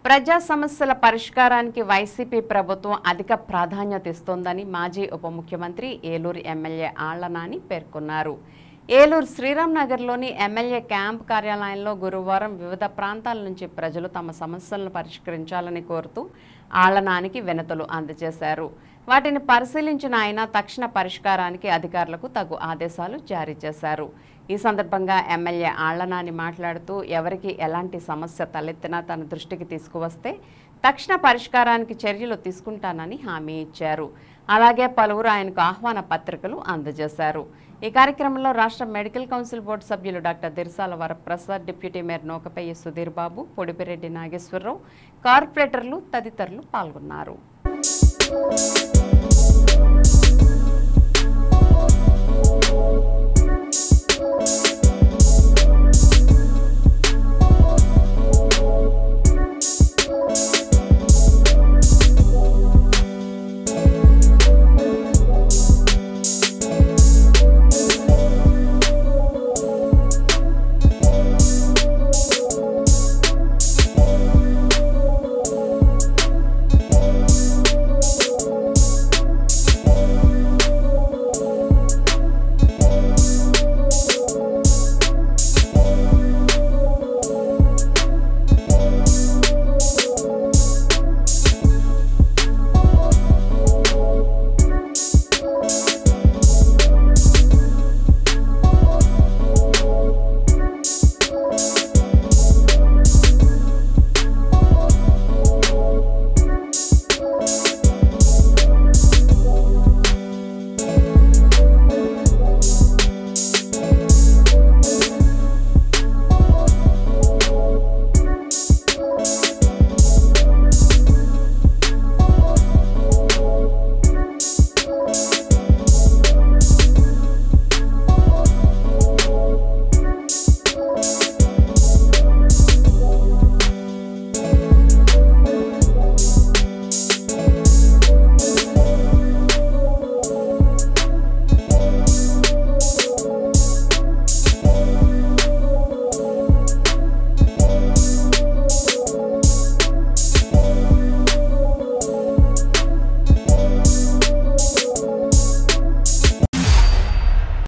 ప్రజా సమస్యల పరిష్కారానికి వైసీపీ ప్రభుత్వం అధిక ప్రాధాన్యత ఇస్తోందని మాజీ ఉప ముఖ్యమంత్రి ఏలూరు ఎమ్మెల్యే ఆళ్లనాని పేర్కొన్నారు ఏలూరు శ్రీరామ్ నగర్లోని ఎమ్మెల్యే క్యాంప్ కార్యాలయంలో గురువారం వివిధ ప్రాంతాల నుంచి ప్రజలు తమ సమస్యలను పరిష్కరించాలని కోరుతూ ఆళ్లనానికి వినతులు అందజేశారు వాటిని పరిశీలించిన ఆయన తక్షణ పరిష్కారానికి అధికారులకు తగు ఆదేశాలు జారీ చేశారు ఈ సందర్భంగా ఎమ్మెల్యే ఆళ్లనాని మాట్లాడుతూ ఎవరికి ఎలాంటి సమస్య తలెత్తినా తన దృష్టికి తీసుకువస్తే తక్షణ పరిష్కారానికి చర్యలు తీసుకుంటానని హామీ ఇచ్చారు అలాగే పలువురు ఆయనకు ఆహ్వాన పత్రికలు అందజేశారు ఈ కార్యక్రమంలో రాష్ట్ర మెడికల్ కౌన్సిల్ బోర్డు సభ్యులు doctor Dirsala Varaprasad deputy mayor Nokapayya Sudheer Babu Podipireddy Nageswararao కార్పొరేటర్లు తదితరులు పాల్గొన్నారు Thank you.